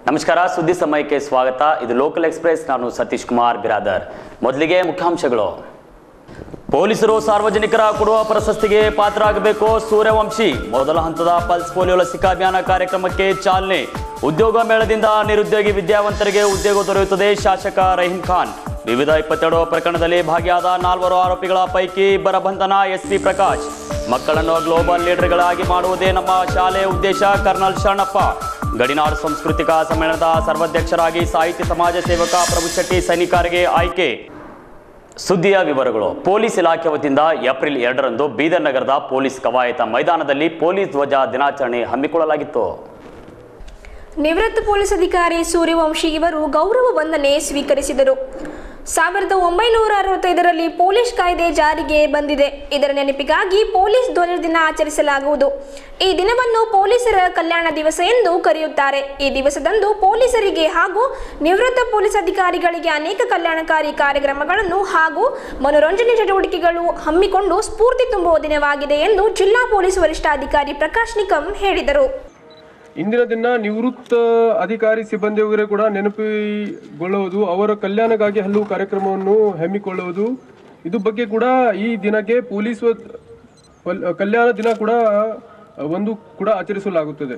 ನಮಸ್ಕಾರ ಸುದ್ದಿ ಸಮಯಕ್ಕೆ ಸ್ವಾಗತ ಇದು ಲೋಕಲ್ ಎಕ್ಸ್ಪ್ರೆಸ್ ನಾನು ಸತೀಶ್ ಕುಮಾರ್ ಬಿರಾದರ್ ಮೊದಲಿಗೆ ಮುಖ್ಯಾಂಶಗಳು ಪೊಲೀಸರು ಸಾರ್ವಜನಿಕರ ಕೊಡುವ ಪ್ರಶಸ್ತಿಗೆ ಪಾತ್ರರಾಗಬೇಕು ಸೂರ್ಯವಂಶಿ ಮೊದಲ ಹಂತದ ಪಲ್ಸ್ ಪೋಲಿಯೋ ಲಸಿಕಾ ಅಭಿಯಾನ ಕಾರ್ಯಕ್ರಮಕ್ಕೆ ಚಾಲನೆ ಉದ್ಯೋಗ ಮೇಳದಿಂದ ನಿರುದ್ಯೋಗಿ ವಿದ್ಯಾವಂತರಿಗೆ ಉದ್ಯೋಗ ದೊರೆಯುತ್ತದೆ ಶಾಸಕ ರಹೀಂ ಖಾನ್ ವಿವಿಧ ಇಪ್ಪತ್ತೆರಡು ಪ್ರಕರಣದಲ್ಲಿ ಭಾಗಿಯಾದ ನಾಲ್ವರು ಆರೋಪಿಗಳ ಪೈಕಿ ಇಬ್ಬರ ಬಂಧನ ಎಸ್ಪಿ ಪ್ರಕಾಶ್ ಮಕ್ಕಳನ್ನು ಗ್ಲೋಬಲ್ ಲೀಡರ್ಗಳಾಗಿ ಮಾಡುವುದೇ ನಮ್ಮ ಶಾಲೆಯ ಉದ್ದೇಶ ಕರ್ನಲ್ ಶರಣಪ್ಪ ಗಡಿನಾಡು ಸಾಂಸ್ಕೃತಿಕ ಸಮ್ಮೇಳನದ ಸರ್ವಾಧ್ಯಕ್ಷರಾಗಿ ಸಾಹಿತ್ಯ ಸಮಾಜ ಸೇವಕ ಪ್ರಭು ಶೆಟ್ಟಿ ಸೈನಿಕರಿಗೆ ಆಯ್ಕೆ ಸುದ್ದಿಯ ವಿವರಗಳು ಪೊಲೀಸ್ ಇಲಾಖೆ ವತಿಯಿಂದ ಏಪ್ರಿಲ್ ಎರಡರಂದು ಬೀದರ್ ನಗರದ ಪೊಲೀಸ್ ಕವಾಯತ ಮೈದಾನದಲ್ಲಿ ಪೊಲೀಸ್ ಧ್ವಜ ದಿನಾಚರಣೆ ಹಮ್ಮಿಕೊಳ್ಳಲಾಗಿತ್ತು ನಿವೃತ್ತ ಪೊಲೀಸ್ ಅಧಿಕಾರಿ ಸೂರ್ಯವಂಶಿ ಇವರು ಗೌರವ ವಂದನೆ ಸ್ವೀಕರಿಸಿದರು ಸಾವಿರದ ಒಂಬೈನೂರ ಅರವತ್ತೈದರಲ್ಲಿ ಪೊಲೀಸ್ ಕಾಯ್ದೆ ಜಾರಿಗೆ ಬಂದಿದೆ ಇದರ ನೆನಪಿಗಾಗಿ ಪೊಲೀಸ್ ಧ್ವಜ ದಿನ ಆಚರಿಸಲಾಗುವುದು ಈ ದಿನವನ್ನು ಪೊಲೀಸರ ಕಲ್ಯಾಣ ದಿವಸ ಎಂದು ಕರೆಯುತ್ತಾರೆ ಈ ದಿವಸದಂದು ಪೊಲೀಸರಿಗೆ ಹಾಗೂ ನಿವೃತ್ತ ಪೊಲೀಸ್ ಅಧಿಕಾರಿಗಳಿಗೆ ಅನೇಕ ಕಲ್ಯಾಣಕಾರಿ ಕಾರ್ಯಕ್ರಮಗಳನ್ನು ಹಾಗೂ ಮನೋರಂಜನೆ ಚಟುವಟಿಕೆಗಳು ಹಮ್ಮಿಕೊಂಡು ಸ್ಫೂರ್ತಿ ತುಂಬುವ ದಿನವಾಗಿದೆ ಎಂದು ಜಿಲ್ಲಾ ಪೊಲೀಸ್ ವರಿಷ್ಠಾಧಿಕಾರಿ ಪ್ರಕಾಶ್ ನಿಕಂ ಹೇಳಿದರು ಇಂದಿನ ದಿನ ನಿವೃತ್ತ ಅಧಿಕಾರಿ ಸಿಬ್ಬಂದಿಯವರಿಗೆ ಕೂಡ ನೆನಪಿಗೊಳ್ಳುವುದು ಅವರ ಕಲ್ಯಾಣಕ್ಕಾಗಿ ಹಲವು ಕಾರ್ಯಕ್ರಮವನ್ನು ಹಮ್ಮಿಕೊಳ್ಳುವುದು ಇದು ಬಗ್ಗೆ ಕೂಡ ಈ ದಿನಕ್ಕೆ ಪೊಲೀಸ್ ವ- ವಲ್- ಕಲ್ಯಾಣ ದಿನ ಕೂಡ ಒಂದು ಕೂಡ ಆಚರಿಸಲಾಗುತ್ತದೆ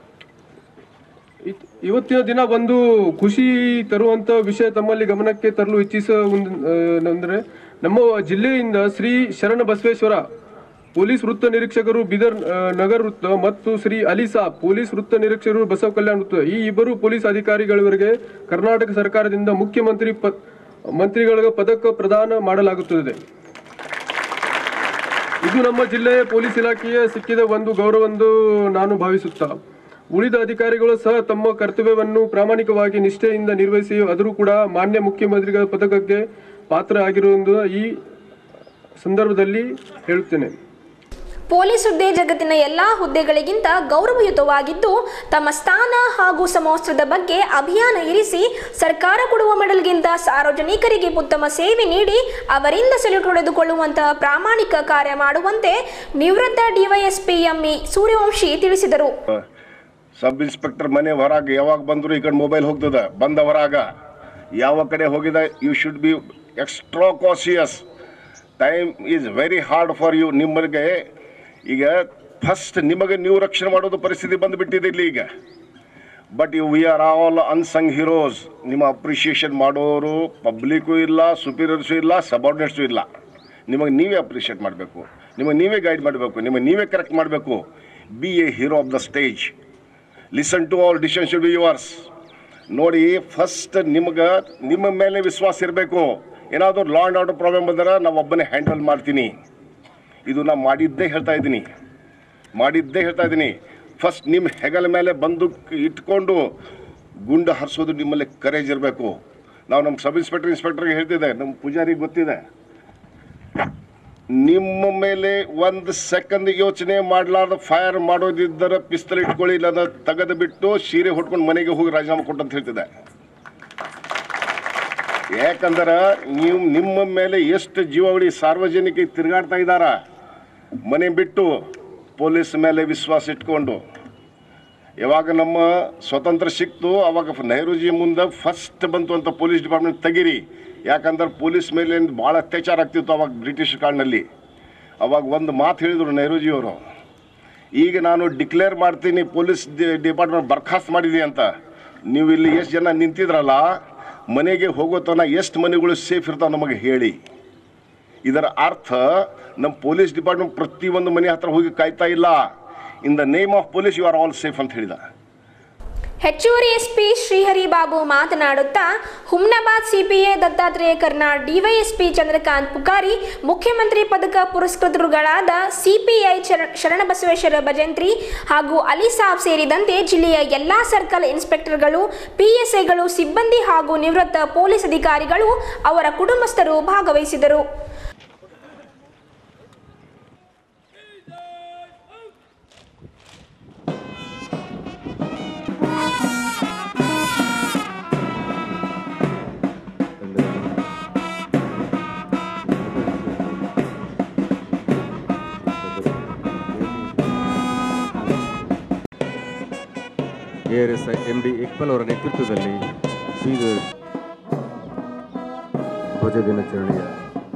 ಇತ್- ಇವತ್ತಿನ ದಿನ ಒಂದು ಖುಷಿ ತರುವಂತ ವಿಷಯ ತಮ್ಮಲ್ಲಿ ಗಮನಕ್ಕೆ ತರಲು ಇಚ್ಛಿಸ ಅಂದ್ರೆ ನಮ್ಮ ಜಿಲ್ಲೆಯಿಂದ ಶ್ರೀ ಶರಣ ಬಸವೇಶ್ವರ ಪೊಲೀಸ್ ವೃತ್ತ ನಿರೀಕ್ಷಕರು ಬೀದರ್ ಆ, ನಗರ ವೃತ್ತ ಮತ್ತು ಶ್ರೀ ಅಲಿ ಸಾಬ್ ಪೊಲೀಸ್ ವೃತ್ತ ನಿರೀಕ್ಷಕರು ಬಸವ ಕಲ್ಯಾಣ ವೃತ್ತ ಈ ಇಬ್ಬರು ಪೊಲೀಸ್ ಅಧಿಕಾರಿಗಳವರಿಗೆ ಕರ್ನಾಟಕ ಸರ್ಕಾರದಿಂದ ಮುಖ್ಯಮಂತ್ರಿ ಪ ಮಂತ್ರಿಗಳಿಗೆ ಪದಕ ಪ್ರದಾನ ಮಾಡಲಾಗುತ್ತದೆ ಇದು ನಮ್ಮ ಜಿಲ್ಲೆಯ ಪೊಲೀಸ್ ಇಲಾಖೆಯ ಸಿಕ್ಕಿದ ಒಂದು ಗೌರವವೆಂದು ನಾನು ಭಾವಿಸುತ್ತಾ ಉಳಿದ ಅಧಿಕಾರಿಗಳು ಸಹ ತಮ್ಮ ಕರ್ತವ್ಯವನ್ನು ಪ್ರಾಮಾಣಿಕವಾಗಿ ನಿಷ್ಠೆಯಿಂದ ನಿರ್ವಹಿಸಿ ಆದರೂ ಕೂಡ ಮಾನ್ಯ ಮುಖ್ಯಮಂತ್ರಿಗಳ ಪದಕಕ್ಕೆ ಪಾತ್ರ ಆಗಿರುವುದು ಈ ಸಂದರ್ಭದಲ್ಲಿ ಹೇಳುತ್ತೇನೆ ಪೊಲೀಸ್ ಹುದ್ದೆ ಜಗತ್ತಿನ ಎಲ್ಲಾ ಹುದ್ದೆಗಳಿಗಿಂತ ಗೌರವಯುತವಾಗಿದ್ದು ತಮ್ಮ ಸ್ಥಾನ ಹಾಗೂ ಸಮವಸ್ತ್ರದ ಬಗ್ಗೆ ಅಭಿಯಾನ ಇರಿಸಿ ಸರ್ಕಾರ ಕೊಡುವ ಮೆಡಲ್ಗಿಂತ ಸಾರ್ವಜನಿಕರಿಗೆ ಉತ್ತಮ ಸೇವೆ ನೀಡಿ ಅವರಿಂದ ಸೆಲ್ಯೂಟ್ ಹೊಡೆದುಕೊಳ್ಳುವಂತಹ ಪ್ರಾಮಾಣಿಕ ಕಾರ್ಯ ಮಾಡುವಂತೆ ನಿವೃತ್ತ ಡಿವೈಎಸ್ಪಿ ಎಂಇ ಸೂರ್ಯವಂಶಿ ತಿಳಿಸಿದರು ಸಬ್ ಇನ್ಸ್ಪೆಕ್ಟರ್ ಮನೆ ಹೊರಗೆ ಯಾವಾಗ ಬಂದ್ರು ಈ ಕಡೆ ಮೊಬೈಲ್ ಹೋಗ್ತದ ಬಂದ ಹೊರಾಗ ಯಾವ ಕಡೆ ಹೋಗಿದ you should be extra cautious time is very hard for you ನಿಮಗೆ ಈಗ ಫಸ್ಟ್ ನಿಮಗೆ ನೀವು ರಕ್ಷಣೆ ಮಾಡೋದು ಪರಿಸ್ಥಿತಿ ಬಂದುಬಿಟ್ಟಿದೆ ಇಲ್ಲಿ ಈಗ but you we are all unsung heroes ನಿಮ್ಮ ಅಪ್ರಿಷಿಯೇಷನ್ ಮಾಡೋರು ಪಬ್ಲಿಕ್ಕು ಇಲ್ಲ ಸುಪೀರಿಯರ್ಸು ಇಲ್ಲ ಸಬಾರ್ಡಿನೇಟ್ಸು ಇಲ್ಲ ನಿಮಗೆ ನೀವೇ ಅಪ್ರಿಷಿಯೇಟ್ ಮಾಡಬೇಕು ನಿಮಗೆ ನೀವೇ ಗೈಡ್ ಮಾಡಬೇಕು ನಿಮಗೆ ನೀವೇ ಕರೆಕ್ಟ್ ಮಾಡಬೇಕು be a hero of the stage listen to all decision should be yours ನೋಡಿ ಫಸ್ಟ್ ನಿಮ್ಗೆ ನಿಮ್ಮ ಮೇಲೆ ವಿಶ್ವಾಸ ಇರಬೇಕು ಏನಾದರೂ ಲಾ ಆ್ಯಂಡ್ ಆರ್ಡರ್ ಪ್ರಾಬ್ಲಮ್ ಬಂದರೆ ನಾವು ಒಬ್ಬನೇ ಹ್ಯಾಂಡಲ್ ಮಾಡ್ತೀನಿ ಇದು ನಾ ಮಾಡಿದ್ದೇ ಹೇಳ್ತಾ ಇದ್ದೀನಿ ಮಾಡಿದ್ದೇ ಹೇಳ್ತಾ ಇದ್ದೀನಿ ಫಸ್ಟ್ ನಿಮ್ಮ ಹೆಗಲ ಮೇಲೆ ಬಂದೂಕ್ ಇಟ್ಕೊಂಡು ಗುಂಡು ಹರಿಸೋದು ನಿಮ್ಮಲ್ಲಿ ಕರೇಜ್ ಇರಬೇಕು ನಾವು ನಮ್ಮ ಸಬ್ ಇನ್ಸ್ಪೆಕ್ಟರ್ ಇನ್ಸ್ಪೆಕ್ಟರ್ಗೆ ಹೇಳ್ತಿದ್ದೆ ನಮ್ಮ ಪೂಜಾರಿಗೆ ಗೊತ್ತಿದೆ ನಿಮ್ಮ ಮೇಲೆ ಒಂದು ಸೆಕೆಂಡ್ ಯೋಚನೆ ಮಾಡಲಾರ್ದ ಫೈರ್ ಮಾಡೋದಿದ್ದರೆ ಪಿಸ್ತಲ್ ಇಟ್ಕೊಳ್ಳಿ ಇಲ್ಲ ತೆಗೆದು ಬಿಟ್ಟು ಸೀರೆ ಹೊಟ್ಕೊಂಡು ಮನೆಗೆ ಹೋಗಿ ರಾಜೀನಾಮೆ ಕೊಟ್ಟಂತ ಹೇಳ್ತಿದ್ದೆ ಯಾಕಂದ್ರೆ ನೀವು ನಿಮ್ಮ ಮೇಲೆ ಎಷ್ಟು ಜೀವಾವಳಿ ಸಾರ್ವಜನಿಕ ತಿರುಗಾಡ್ತಾ ಇದ್ದಾರ ಮನೆ ಬಿಟ್ಟು ಪೊಲೀಸ್ ಮೇಲೆ ವಿಶ್ವಾಸ ಇಟ್ಕೊಂಡು ಯಾವಾಗ ನಮ್ಮ ಸ್ವತಂತ್ರ ಸಿಕ್ತು ಅವಾಗ ನೆಹರೂಜಿ ಮುಂದೆ ಫಸ್ಟ್ ಬಂತು ಅಂತ ಪೊಲೀಸ್ ಡಿಪಾರ್ಟ್ಮೆಂಟ್ ತೆಗೀರಿ ಯಾಕಂದ್ರೆ ಪೊಲೀಸ್ ಮೇಲೆ ಭಾಳ ಅತ್ಯಾಚಾರ ಆಗ್ತಿತ್ತು ಅವಾಗ ಬ್ರಿಟಿಷ್ ಕಾಲದಲ್ಲಿ ಅವಾಗ ಒಂದು ಮಾತು ಹೇಳಿದರು ನೆಹರೂಜಿಯವರು ಈಗ ನಾನು ಡಿಕ್ಲೇರ್ ಮಾಡ್ತೀನಿ ಪೊಲೀಸ್ ಡಿಪಾರ್ಟ್ಮೆಂಟ್ ಬರ್ಖಾಸ್ತ್ ಮಾಡಿದೆ ಅಂತ ನೀವು ಇಲ್ಲಿ ಎಷ್ಟು ಜನ ನಿಂತಿದ್ರಲ್ಲ ಮನೆಗೆ ಹೋಗೋ ತನಕ ಎಷ್ಟು ಮನೆಗಳು ಸೇಫ್ ಇರ್ತಾವೆ ನಮಗೆ ಹೇಳಿ ಇದರ ಅರ್ಥ ನಮ್ಮ ಪೊಲೀಸ್ ಡಿಪಾರ್ಟ್ಮೆಂಟ್ ಪ್ರತಿಯೊಂದು ಮನೆ ಹತ್ರ ಹೋಗಿ ಕಾಯ್ತಾ ಇಲ್ಲ in the name of police you are all safe ಅಂತ ಹೇಳಿದ ಹೆಚ್ಚುವರಿ ಎಸ್ಪಿ ಶ್ರೀಹರಿ ಬಾಬು ಮಾತನಾಡುತ್ತಾ ಹುಮ್ನಾಬಾದ್ ಸಿಪಿಎ ದತ್ತಾತ್ರೇಯ ಕರ್ನಾಡ್ ಡಿವೈಎಸ್ಪಿ ಚಂದ್ರಕಾಂತ್ ಪುಕಾರಿ ಮುಖ್ಯಮಂತ್ರಿ ಪದಕ ಪುರಸ್ಕೃತರುಗಳಾದ ಸಿಪಿಐ ಶರಣಬಸವೇಶ್ವರ ಭಜಂತ್ರಿ ಹಾಗೂ ಅಲಿ ಸಾಬ್ ಸೇರಿದಂತೆ ಜಿಲ್ಲೆಯ ಎಲ್ಲಾ ಸರ್ಕಲ್ ಇನ್ಸ್ಪೆಕ್ಟರ್ಗಳು ಪಿಎಸ್ಐಗಳು ಸಿಬ್ಬಂದಿ ಹಾಗೂ ನಿವೃತ್ತ ಪೊಲೀಸ್ ಅಧಿಕಾರಿಗಳು ಅವರ ಕುಟುಂಬಸ್ಥರು ಭಾಗವಹಿಸಿದರು A R S M D Iqbal ಅವರ ನೇತೃತ್ವದಲ್ಲಿ ಬೀದರ್ ಧ್ವಜ ದಿನಾಚರಣೆಯ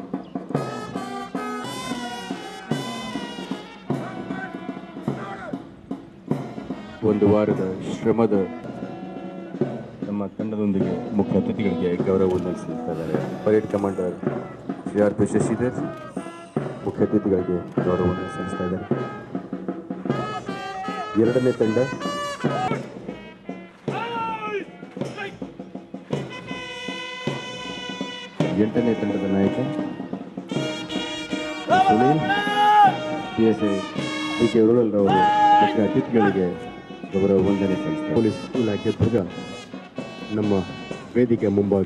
ಒಂದು ವಾರದ ಶ್ರಮದ ನಮ್ಮ ತಂಡದೊಂದಿಗೆ ಮುಖ್ಯ ಅತಿಥಿಗಳಿಗೆ ಗೌರವವನ್ನು ಸಲ್ಲಿಸ್ತಾ ಇದ್ದಾರೆ parade commander Shri R P Shashidhar ಮುಖ್ಯ ಅತಿಥಿಗಳಿಗೆ ಗೌರವವನ್ನು ಸಲ್ಲಿಸ್ತಾ ಇದ್ದಾರೆ ಎರಡನೇ ತಂಡ ಎಂಟನೇ ತಂಡದ ನಾಯಕ Sunil P S I D K ಉರುಳಲ್ರವರು ಮುಖ್ಯ ಅತಿಥಿಗಳಿಗೆ ಗೌರವ ವಂದನೆ ಸಲ್ಲಿಸ್ತಾರೆ ಪೊಲೀಸ್ ಇಲಾಖೆ ಧ್ವಜ ನಮ್ಮ ವೇದಿಕೆ ಮುಂಭಾಗ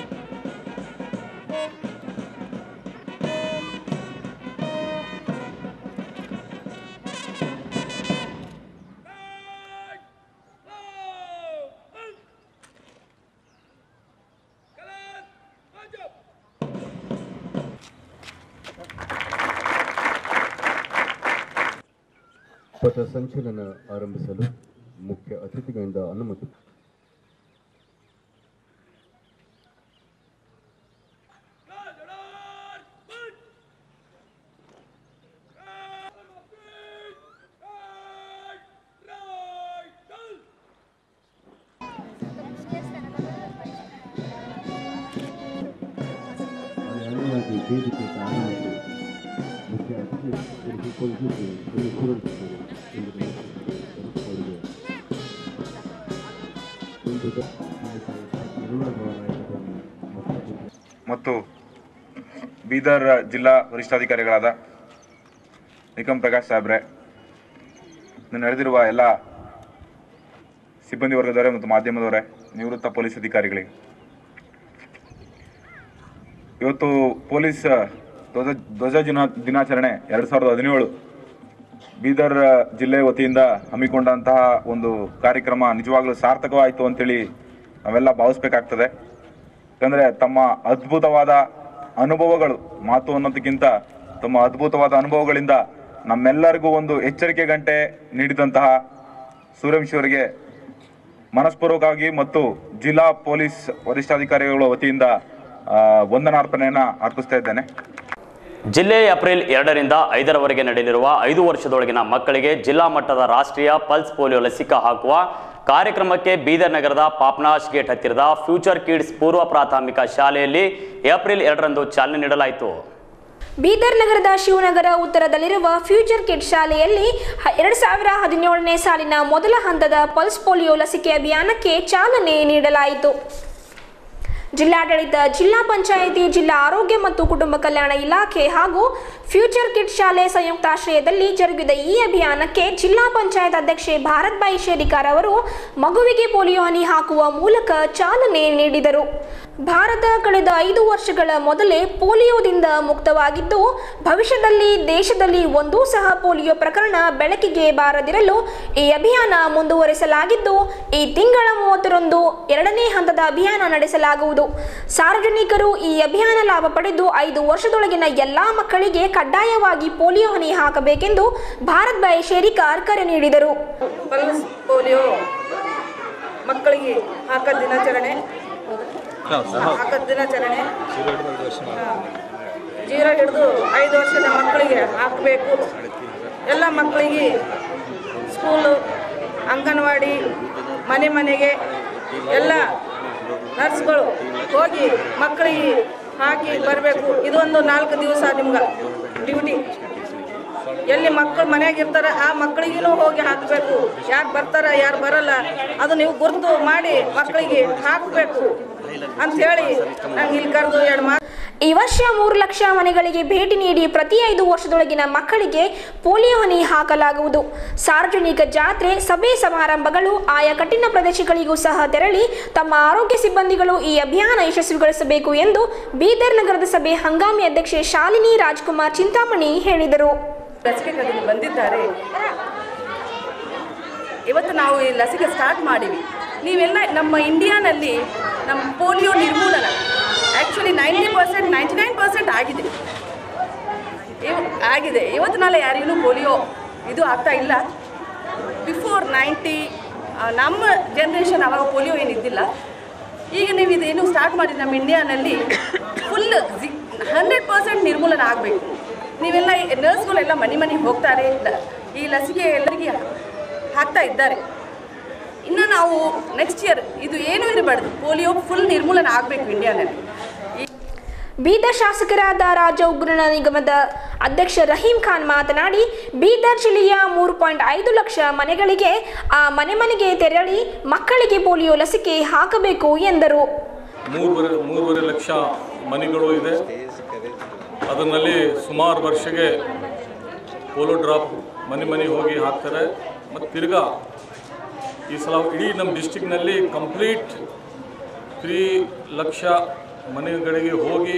ಪಥ ಸಂಚಲನ ಆರಂಭಿಸಲು ಮುಖ್ಯ ಅತಿಥಿಗಳಿಂದ ಅನುಮತಿ ಅನುಮತಿ ವೇದಿಕೆ ಆರಂಭಿಸಿ ಮುಖ್ಯ ಅತಿಥಿ ತೆಗೆದುಕೊಳ್ಳುತ್ತಿದ್ದು ಒಂದು ಪೂರೈಸುತ್ತದೆ ಎಂದು ಅವರಿಗೆ ಒಂದು ಮತ್ತು ಬೀದರ್ ಜಿಲ್ಲಾ ವರಿಷ್ಠಾಧಿಕಾರಿಗಳಾದ ನಿಕಮ್ ಪ್ರಕಾಶ್ ಸಾಹೇಬ್ರೆ ಇನ್ನು ನಡೆದಿರುವ ಎಲ್ಲ ಸಿಬ್ಬಂದಿ ವರ್ಗದವರೇ ಮತ್ತು ಮಾಧ್ಯಮದವರೇ ನಿವೃತ್ತ ಪೊಲೀಸ್ ಅಧಿಕಾರಿಗಳಿಗೆ ಇವತ್ತು ಪೊಲೀಸ್ ಧ್ವಜ ಧ್ವಜ ದಿನ ದಿನಾಚರಣೆ ಎರಡು ಸಾವಿರದ ಹದಿನೇಳು ಬೀದರ್ ಜಿಲ್ಲೆ ವತಿಯಿಂದ ಹಮ್ಮಿಕೊಂಡಂತಹ ಒಂದು ಕಾರ್ಯಕ್ರಮ ನಿಜವಾಗ್ಲೂ ಸಾರ್ಥಕವಾಯಿತು ಅಂತೇಳಿ ನಾವೆಲ್ಲ ಭಾವಿಸ್ಬೇಕಾಗ್ತದೆ ಯಾಕಂದರೆ ತಮ್ಮ ಅದ್ಭುತವಾದ ಅನುಭವಗಳು ಮಾತು ಅನ್ನೋದಕ್ಕಿಂತ ತಮ್ಮ ಅದ್ಭುತವಾದ ಅನುಭವಗಳಿಂದ ನಮ್ಮೆಲ್ಲರಿಗೂ ಒಂದು ಎಚ್ಚರಿಕೆ ಗಂಟೆ ನೀಡಿದಂತಹ ಸೂರ್ಯವಂಶಿ ಅವರಿಗೆ ಮನಸ್ಪೂರ್ವಕವಾಗಿ ಮತ್ತು ಜಿಲ್ಲಾ ಪೊಲೀಸ್ ವರಿಷ್ಠಾಧಿಕಾರಿಗಳ ವತಿಯಿಂದ ಆ, ವಂದನಾರ್ಪಣೆಯನ್ನು ಅರ್ಪಿಸ್ತಾ ಇದ್ದೇನೆ ಜಿಲ್ಲೆ ಏಪ್ರಿಲ್ ಎರಡರಿಂದ ಐದರವರೆಗೆ ನಡೆಯಲಿರುವ ಐದು ವರ್ಷದೊಳಗಿನ ಮಕ್ಕಳಿಗೆ ಜಿಲ್ಲಾ ಮಟ್ಟದ ರಾಷ್ಟ್ರೀಯ ಪಲ್ಸ್ ಪೋಲಿಯೋ ಲಸಿಕಾ ಹಾಕುವ ಕಾರ್ಯಕ್ರಮಕ್ಕೆ ಬೀದರ್ ನಗರದ ಪಾಪ್ನಾಶ್ ಗೇಟ್ ಹತ್ತಿರದ ಫ್ಯೂಚರ್ ಕಿಡ್ಸ್ ಪೂರ್ವ ಪ್ರಾಥಮಿಕ ಶಾಲೆಯಲ್ಲಿ ಏಪ್ರಿಲ್ ಎರಡರಂದು ಚಾಲನೆ ನೀಡಲಾಯಿತು ಬೀದರ್ ನಗರದ ಶಿವನಗರ ಉತ್ತರದಲ್ಲಿರುವ ಫ್ಯೂಚರ್ ಕಿಡ್ ಶಾಲೆಯಲ್ಲಿ ಎರಡು ಸಾವಿರ ಹದಿನೇಳನೇ ಸಾಲಿನ ಮೊದಲ ಹಂತದ ಪಲ್ಸ್ ಪೋಲಿಯೋ ಲಸಿಕೆ ಅಭಿಯಾನಕ್ಕೆ ಚಾಲನೆ ನೀಡಲಾಯಿತು ಜಿಲ್ಲಾಡಳಿತ ಜಿಲ್ಲಾ ಪಂಚಾಯಿತಿ ಜಿಲ್ಲಾ ಆರೋಗ್ಯ ಮತ್ತು ಕುಟುಂಬ ಕಲ್ಯಾಣ ಇಲಾಖೆ ಹಾಗೂ ಫ್ಯೂಚರ್ ಕಿಡ್ ಶಾಲೆ ಸಂಯುಕ್ತಾಶ್ರಯದಲ್ಲಿ ಜರುಗಿದ ಈ ಅಭಿಯಾನಕ್ಕೆ ಜಿಲ್ಲಾ ಪಂಚಾಯತ್ ಅಧ್ಯಕ್ಷೆ ಭಾರತ್ ಬಾಯಿ ಶೇರಿಕಾರ್ ಅವರು ಮಗುವಿಗೆ ಪೋಲಿಯೋ ಹನಿ ಹಾಕುವ ಮೂಲಕ ಚಾಲನೆ ನೀಡಿದರು ಭಾರತ ಕಳೆದ ಐದು ವರ್ಷಗಳ ಮೊದಲೇ ಪೋಲಿಯೋದಿಂದ ಮುಕ್ತವಾಗಿದ್ದು ಭವಿಷ್ಯದಲ್ಲಿ ದೇಶದಲ್ಲಿ ಒಂದೂ ಸಹ ಪೋಲಿಯೋ ಪ್ರಕರಣ ಬೆಳಕಿಗೆ ಬಾರದಿರಲು ಈ ಅಭಿಯಾನ ಮುಂದುವರಿಸಲಾಗಿದ್ದು ಈ ತಿಂಗಳ ಮೂವತ್ತರಂದು ಎರಡನೇ ಹಂತದ ಅಭಿಯಾನ ನಡೆಸಲಾಗುವುದು ಸಾರ್ವಜನಿಕರು ಈ ಅಭಿಯಾನ ಲಾಭ ಪಡೆದು ಐದು ವರ್ಷದೊಳಗಿನ ಎಲ್ಲಾ ಮಕ್ಕಳಿಗೆ ಕಡ್ಡಾಯವಾಗಿ ಪೋಲಿಯೋ ಹನಿ ಹಾಕಬೇಕೆಂದು ಭಾರತ್ ಬಾಯಿ ಶೇರಿಕಾರ್ ಕರೆ ನೀಡಿದರು ಪಲ್ಸ್ ಪೋಲಿಯೋ ಮಕ್ಕಳಿಗೆ ಹಾಕೋ ದಿನಾಚರಣೆ ಹಾಕೋ ದಿನಾಚರಣೆ ಹಾ. ಜೀರೋ ಹಿಡಿದು ಐದು ವರ್ಷದ ಮಕ್ಕಳಿಗೆ ಹಾಕಬೇಕು ಎಲ್ಲ ಮಕ್ಕಳಿಗೆ ಸ್ಕೂಲು ಅಂಗನವಾಡಿ ಮನೆ ಮನೆಗೆ ಎಲ್ಲ ನರ್ಸ್ಗಳು ಹೋಗಿ ಮಕ್ಕಳಿಗೆ ಹಾಕಿ ಬರಬೇಕು ಇದೊಂದು ನಾಲ್ಕು ದಿವಸ ನಿಮ್ಗೆ ಡ್ಯೂಟಿ ಎಲ್ಲಿ ಮಕ್ಕಳು ಮನ್ಯಾಗ ಇರ್ತಾರ ಆ ಮಕ್ಕಳಿಗೂ ಹೋಗಿ ಹಾಕಬೇಕು ಯಾರು ಬರ್ತಾರ ಯಾರು ಬರಲ್ಲ ಅದು ನೀವು ಗುರುತು ಮಾಡಿ ಮಕ್ಕಳಿಗೆ ಹಾಕಬೇಕು ಅಂಥೇಳಿ ನಂಗೆ ಇಲ್ಲಿ ಕರೆದು ಎರಡು ಮಾತು ಈ ವರ್ಷ ಮೂರು ಲಕ್ಷ ಮನೆಗಳಿಗೆ ಭೇಟಿ ನೀಡಿ ಪ್ರತಿ ಐದು ವರ್ಷದೊಳಗಿನ ಮಕ್ಕಳಿಗೆ ಪೋಲಿಯೋ ಹನಿ ಹಾಕಲಾಗುವುದು ಸಾರ್ವಜನಿಕ ಜಾತ್ರೆ ಸಭೆ ಸಮಾರಂಭಗಳು ಆಯಾ ಕಠಿಣ ಪ್ರದೇಶಗಳಿಗೂ ಸಹ ತೆರಳಿ ತಮ್ಮ ಆರೋಗ್ಯ ಸಿಬ್ಬಂದಿಗಳು ಈ ಅಭಿಯಾನ ಯಶಸ್ವಿಗೊಳಿಸಬೇಕು ಎಂದು ಬೀದರ್ ನಗರದ ಸಭೆ ಹಂಗಾಮಿ ಅಧ್ಯಕ್ಷೆ ಶಾಲಿನಿ ರಾಜ್ಕುಮಾರ್ ಚಿಂತಾಮಣಿ ಹೇಳಿದರು ಲಸಿಕೆಗಾಗಿ ಬಂದಿದ್ದಾರೆ ಇವತ್ತು ನಾವು ಈ ಲಸಿಕೆ ಸ್ಟಾರ್ಟ್ ಮಾಡಿವಿ ನೀವೆಲ್ಲ ನಮ್ಮ ಇಂಡಿಯಾನಲ್ಲಿ ನಮ್ಮ ಪೋಲಿಯೋ ನಿರ್ಮೂಲನ actually ninety percent ninety nine percent ಆಗಿದೆ ಇವ್ ಆಗಿದೆ ಇವತ್ತು ನಾಳೆ ಯಾರಿಗೂ ಪೋಲಿಯೋ ಇದು ಆಗ್ತಾ ಇಲ್ಲ ಬಿಫೋರ್ ನೈಂಟಿ ಆ, ನಮ್ಮ ಜನ್ರೇಷನ್ ಅವಾಗ ಪೋಲಿಯೋ ಏನಿದ್ದಿಲ್ಲ ಈಗ ನೀವು ಇದೇನು ಸ್ಟಾರ್ಟ್ ಮಾಡಿ ನಮ್ಮ ಇಂಡಿಯಾನಲ್ಲಿ ಫುಲ್ ಹಂಡ್ರೆಡ್ ಪರ್ಸೆಂಟ್ ನಿರ್ಮೂಲನ ಆಗಬೇಕು ನೀವೆಲ್ಲ ನರ್ಸ್ಗಳೆಲ್ಲ ಮನೆ ಮನೆಗೆ ಹೋಗ್ತಾರೆ ಲ- ಈ ಲಸಿಕೆ ಎಲ್ಲರಿಗೆ ಹಾಕ್ತಾ ಇದ್ದಾರೆ ಇನ್ನು ನಾವು ನೆಕ್ಸ್ಟ್ ಇಯರ್ ಇದು ಏನೂ ಇರಬಾರ್ದು ಪೋಲಿಯೋ ಫುಲ್ ನಿರ್ಮೂಲನ ಆಗಬೇಕು ಇಂಡಿಯಾನಲ್ಲಿ ಈ ಬೀದರ್ ಶಾಸಕರಾದ ರಾಜ ಉಗ್ರಣ ನಿಗಮದ ಅಧ್ಯಕ್ಷ ರಹೀಂ ಖಾನ್ ಮಾತನಾಡಿ ಬೀದರ್ ಜಿಲ್ಲೆಯ ಮೂರು ಪಾಯಿಂಟ್ ಐದು ಲಕ್ಷ ಮನೆಗಳಿಗೆ ಆ ಮನೆ ಮನೆಗೆ ತೆರಳಿ ಮಕ್ಕಳಿಗೆ ಪೋಲಿಯೋ ಲಸಿಕೆ ಹಾಕಬೇಕು ಎಂದರು ಮೂರುವರೆ ಮೂರುವರೆ ಲಕ್ಷ ಮನೆಗಳು ಇದೆ ಅದರಲ್ಲಿ ಸುಮಾರು ವರ್ಷಗೆ ಪೋಲೋ ಡ್ರಾಪ್ ಮನೆ ಮನೆಗೆ ಹೋಗಿ ಹಾಕ್ತಾರೆ ಮತ್ತು ತಿರ್ಗಾ ಈ ಸಲ ಇಡೀ ನಮ್ಮ ಡಿಸ್ಟಿಕ್ನಲ್ಲಿ ಕಂಪ್ಲೀಟ್ ತ್ರೀ ಲಕ್ಷ ಮನೆಗಳಿಗೆ ಹೋಗಿ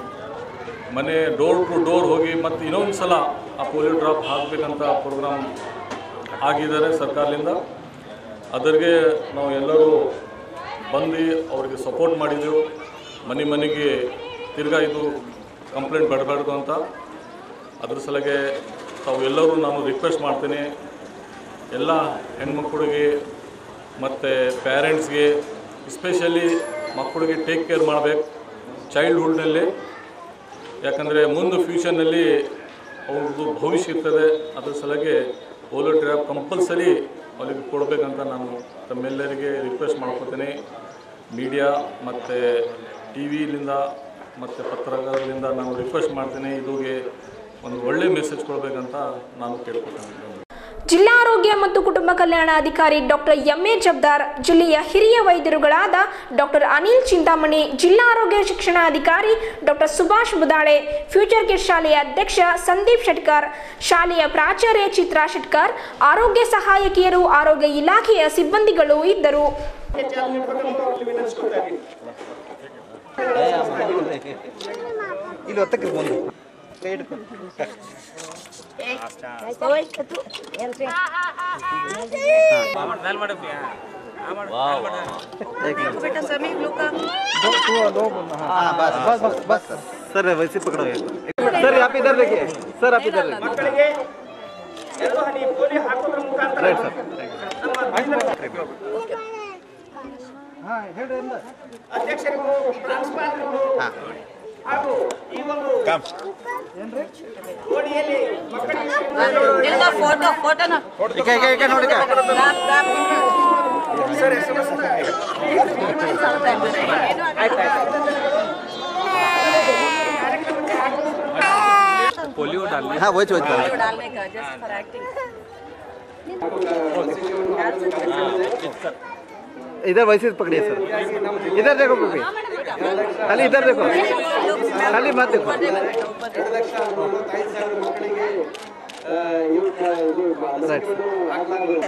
ಮನೆ ಡೋರ್ ಟು ಡೋರ್ ಹೋಗಿ ಮತ್ತು ಇನ್ನೊಂದು ಸಲ ಆ ಪೋಲಿಯೋ ಡ್ರಾಪ್ ಹಾಕಬೇಕಂತ ಪ್ರೋಗ್ರಾಮ್ ಆಗಿದ್ದಾರೆ ಸರ್ಕಾರದಿಂದ ಅದರಿಗೆ ನಾವು ಎಲ್ಲರೂ ಬಂದು ಅವರಿಗೆ ಸಪೋರ್ಟ್ ಮಾಡಿದೆವು ಮನೆ ಮನೆಗೆ ತಿರ್ಗಾ ಇದು ಕಂಪ್ಲೇಂಟ್ ಬರಬಾರ್ದು ಅಂತ ಅದ್ರ ಸಲಗೆ ತಾವು ಎಲ್ಲರೂ ನಾನು ರಿಕ್ವೆಸ್ಟ್ ಮಾಡ್ತೀನಿ ಎಲ್ಲ ಹೆಣ್ಮಕ್ಳಿಗೆ ಮತ್ತು ಪ್ಯಾರೆಂಟ್ಸ್ಗೆ ಎಸ್ಪೆಷಲಿ ಮಕ್ಕಳಿಗೆ ಟೇಕ್ ಕೇರ್ ಮಾಡಬೇಕು ಚೈಲ್ಡ್ಹುಡ್ನಲ್ಲಿ ಯಾಕಂದರೆ ಮುಂದೆ ಫ್ಯೂಚರ್ನಲ್ಲಿ ಅವ್ರದ್ದು ಭವಿಷ್ಯ ಇರ್ತದೆ ಅದ್ರ ಸಲಗೆ ಪೋಲೋ ಡ್ರಾಪ್ ಕಂಪಲ್ಸರಿ ಅವರಿಗೆ ಕೊಡಬೇಕಂತ ನಾನು ತಮ್ಮೆಲ್ಲರಿಗೆ ರಿಕ್ವೆಸ್ಟ್ ಮಾಡ್ಕೊತೀನಿ ಮೀಡಿಯಾ ಮತ್ತು ಟಿ ವಿಲಿಂದ ಮತ್ತು ಪತ್ರಕರ್ತರಿಂದ ನಾನು ರಿಕ್ವೆಸ್ಟ್ ಮಾಡ್ತೀನಿ ಇದುಗೆ ಒಂದು ಒಳ್ಳೆ ಮೆಸೇಜ್ ಕೊಡಬೇಕಂತ ನಾನು ಕೇಳ್ಕೊತೀನಿ ಜಿಲ್ಲಾ ಆರೋಗ್ಯ ಮತ್ತು ಕುಟುಂಬ ಕಲ್ಯಾಣ ಅಧಿಕಾರಿ ಡಾಕ್ಟರ್ ಎಂ ಎ ಜಬ್ದಾರ್ ಜಿಲ್ಲೆಯ ಹಿರಿಯ ವೈದ್ಯರುಗಳಾದ ಡಾಕ್ಟರ್ ಅನಿಲ್ ಚಿಂತಾಮಣಿ ಜಿಲ್ಲಾ ಆರೋಗ್ಯ ಶಿಕ್ಷಣಾಧಿಕಾರಿ doctor Subhash Budale future kid ಶಾಲೆಯ ಅಧ್ಯಕ್ಷ ಸಂದೀಪ್ ಶೆಟ್ಕರ್ ಶಾಲೆಯ ಪ್ರಾಚಾರ್ಯ ಚಿತ್ರಾ ಶೆಟ್ಕರ್ ಆರೋಗ್ಯ ಸಹಾಯಕಿಯರು ಆರೋಗ್ಯ ಇಲಾಖೆಯ ಸಿಬ್ಬಂದಿಗಳು ಇದ್ದರು ಇಲ್ಲಿ ಒತ್ತಕ್ಕೆ ಬಂದು ಕೈ ಹಿಡ್ಕೊ. हाँ, बस बस बस बस सर वैसे पकड़ो ये। सर आप इधर देखिए सर आप इधर देखिए राइट सर हाँ ಹೇಳ್ರಿ ಅಂದ ಹಾಂ ಫೋಟೋ ಫೋಟೋನ ಈಗ ಈಗ ಈಗ ನೋಡಿ ಈಗ. हाँ वही वही डालने का जस्ट फॉर एक्टिंग इधर वैसे पकड़िए सर इधर देखो पकड़िए खाली इधर देखो खाली मत देखो राइट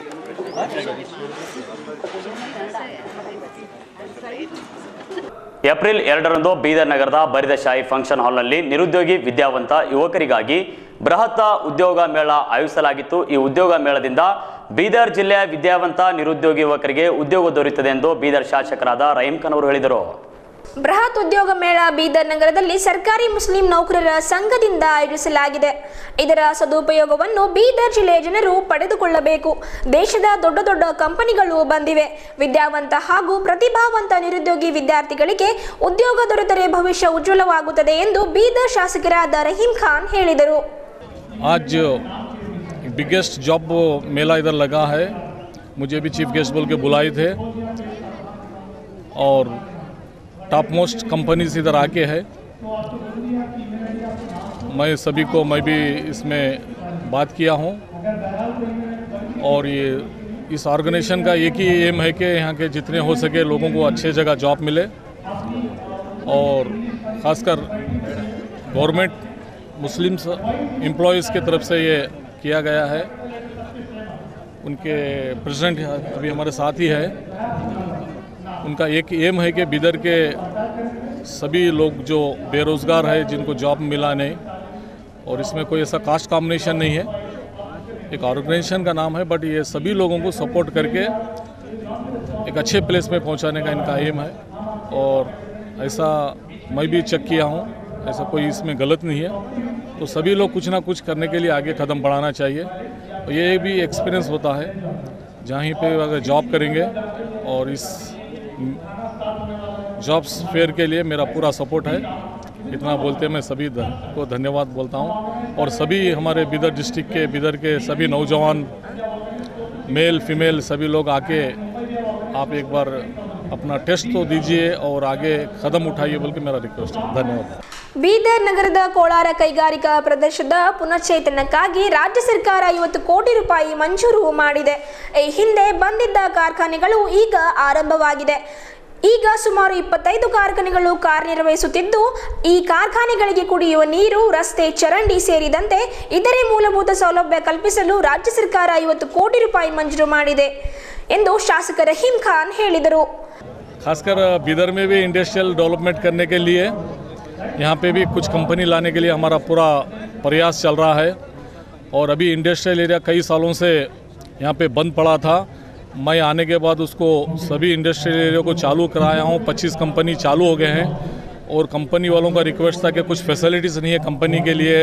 ಏಪ್ರಿಲ್ ಎರಡರಂದು ಬೀದರ್ ನಗರದ ಬರಿದ ಶಾಹಿ ಫಂಕ್ಷನ್ ಹಾಲ್ನಲ್ಲಿ ನಿರುದ್ಯೋಗಿ ವಿದ್ಯಾವಂತ ಯುವಕರಿಗಾಗಿ ಬೃಹತ್ ಉದ್ಯೋಗ ಮೇಳ ಆಯೋಜಿಸಲಾಗಿತ್ತು ಈ ಉದ್ಯೋಗ ಮೇಳದಿಂದ ಬೀದರ್ ಜಿಲ್ಲೆಯ ವಿದ್ಯಾವಂತ ನಿರುದ್ಯೋಗಿ ಯುವಕರಿಗೆ ಉದ್ಯೋಗ ದೊರೆಯುತ್ತದೆ ಎಂದು ಬೀದರ್ ಶಾಸಕರಾದ ರಹೀಂ ಖಾನ್ ಅವರು ಹೇಳಿದರು ಬೃಹತ್ ಉದ್ಯೋಗ ಮೇಳ ಬೀದರ್ ನಗರದಲ್ಲಿ ಸರ್ಕಾರಿ ಮುಸ್ಲಿಂ ನೌಕರರ ಸಂಘದಿಂದ ಆಯೋಜಿಸಲಾಗಿದೆ ಇದರ ಸದುಪಯೋಗವನ್ನು ಬೀದರ್ ಜಿಲ್ಲೆಯ ಜನರು ಪಡೆದುಕೊಳ್ಳಬೇಕು ದೇಶದ ದೊಡ್ಡ ದೊಡ್ಡ ಕಂಪನಿಗಳು ಬಂದಿವೆ ವಿದ್ಯಾವಂತ ಹಾಗೂ ಪ್ರತಿಭಾವಂತ ನಿರುದ್ಯೋಗಿ ವಿದ್ಯಾರ್ಥಿಗಳಿಗೆ ಉದ್ಯೋಗ ದೊರೆತರೆ ಭವಿಷ್ಯ ಉಜ್ವಲವಾಗುತ್ತದೆ ಎಂದು ಬೀದರ್ ಶಾಸಕರಾದ ರಹೀಂ ಖಾನ್ ಹೇಳಿದರು आज बिगेस्ट जॉब मेला इधर लगा है मुझे भी चीफ गेस्ट बोल के बुलाए थे और टॉप मोस्ट कंपनीज इधर आके है मैं सभी को मैं भी इसमें बात किया हूँ और ये इस ऑर्गेनाइजेशन का एक ही एम है कि यहाँ के जितने हो सके लोगों को अच्छे जगह जॉब मिले और ख़ासकर गवर्नमेंट मुस्लिम्स एम्प्लॉयज़ की तरफ से ये किया गया है उनके प्रेसिडेंट अभी हमारे साथ ही है उनका एक एम है कि बिदर के सभी लोग जो बेरोज़गार है जिनको जॉब मिला नहीं और इसमें कोई ऐसा कास्ट कॉम्बिनेशन नहीं है एक ऑर्गेनाइजेशन का नाम है बट ये सभी लोगों को सपोर्ट करके एक अच्छे प्लेस में पहुंचाने का इनका एम है और ऐसा मैं भी चेक किया हूँ ऐसा कोई इसमें गलत नहीं है तो सभी लोग कुछ ना कुछ करने के लिए आगे कदम बढ़ाना चाहिए और ये भी एक्सपीरियंस होता है जहीं पे अगर जॉब करेंगे और इस जॉब्स फेयर के लिए मेरा पूरा सपोर्ट है इतना बोलते मैं सभी ध- को धन्यवाद बोलता हूँ और सभी हमारे बिदर डिस्ट्रिक्ट के बिदर के सभी नौजवान मेल फीमेल सभी लोग आके आप एक बार अपना टेस्ट तो दीजिए और आगे कदम उठाइए बोल के मेरा रिक्वेस्ट है धन्यवाद ಬೀದರ್ ನಗರದ ಕೋಲಾರ ಕೈಗಾರಿಕಾ ಪ್ರದೇಶದ ಪುನಶ್ಚೇತನಕ್ಕಾಗಿ ರಾಜ್ಯ ಸರ್ಕಾರ ಐವತ್ತು ಕೋಟಿ ರೂಪಾಯಿ ಮಂಜೂರು ಮಾಡಿದೆ ಈ ಹಿಂದೆ ಬಂದಿದ್ದ ಕಾರ್ಖಾನೆಗಳು ಈಗ ಆರಂಭವಾಗಿದೆ ಈಗ ಸುಮಾರು ಇಪ್ಪತ್ತೈದು ಕಾರ್ಖಾನೆಗಳು ಕಾರ್ಯನಿರ್ವಹಿಸುತ್ತಿದ್ದು ಈ ಕಾರ್ಖಾನೆಗಳಿಗೆ ಕುಡಿಯುವ ನೀರು ರಸ್ತೆ ಚರಂಡಿ ಸೇರಿದಂತೆ ಇತರೆ ಮೂಲಭೂತ ಸೌಲಭ್ಯ ಕಲ್ಪಿಸಲು ರಾಜ್ಯ ಸರ್ಕಾರ ಐವತ್ತು ಕೋಟಿ ರೂಪಾಯಿ ಮಂಜೂರು ಮಾಡಿದೆ ಎಂದು ಶಾಸಕ ರಹೀಂ ಖಾನ್ ಹೇಳಿದರು खासकर बिदर में भी इंडस्ट्रियल डेवलपमेंट करने के लिए यहाँ पे भी कुछ कंपनी लाने के लिए हमारा पूरा प्रयास चल रहा है और अभी इंडस्ट्रियल एरिया कई सालों से यहाँ पे बंद पड़ा था मैं आने के बाद उसको सभी इंडस्ट्रियल एरिया को चालू कराया हूँ 25 कंपनी चालू हो गए हैं और कंपनी वालों का रिक्वेस्ट था कि कुछ फैसिलिटीज़ नहीं है कंपनी के लिए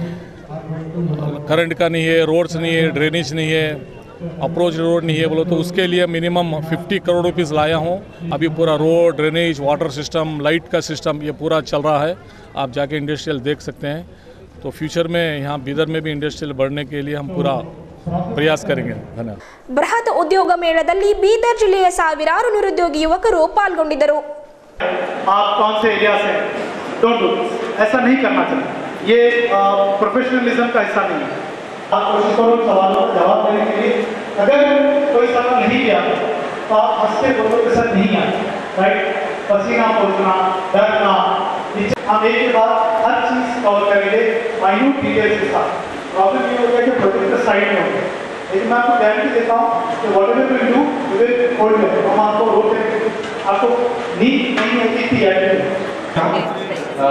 करंट का नहीं है रोड्स नहीं है ड्रेनेज नहीं है अप्रोच रोड नहीं है बोलो तो उसके लिए मिनिमम 50 करोड़ रुपीज़ लाया हूँ अभी पूरा road drainage water system light का सिस्टम ये पूरा चल रहा है आप जाके इंडस्ट्रियल देख सकते हैं तो फ्यूचर में यहाँ बिदर में भी इंडस्ट्रियल बढ़ने के लिए हम पूरा प्रयास करेंगे धन्यवाद ಬೃಹತ್ ಉದ್ಯೋಗ ಮೇಳದಲ್ಲಿ ಬೀದರ್ ಜಿಲ್ಲೆಯ ಸಾವಿರಾರು ನಿರುದ್ಯೋಗಿ ಯುವಕರು ಪಾಲ್ಗೊಂಡಿದ್ದರು आप कौन से एरिया से हैं डोंट डू ऐसा नहीं करना चाहिए ये प्रोफेशनलिज्म का हिस्सा नहीं है आप कोशिश करो सवालों का जवाब देने के लिए अगर कोई सवाल नहीं किया तो आप हंसते बोलो के साथ नहीं आए राइट पसीना पोछना डरना इच्छा- हम एक के बाद हर चीज़ कवर करेंगे माइन्यूट डिटेल्स के साथ प्रॉब्लम ये हो गया कि प्रोजेक्ट साइड में हो गया लेकिन मैं आपको गारंटी देता हूँ कि whatever will do will hold हम आपको रोड पे आपको नींद नहीं होती थी एटीट्यूड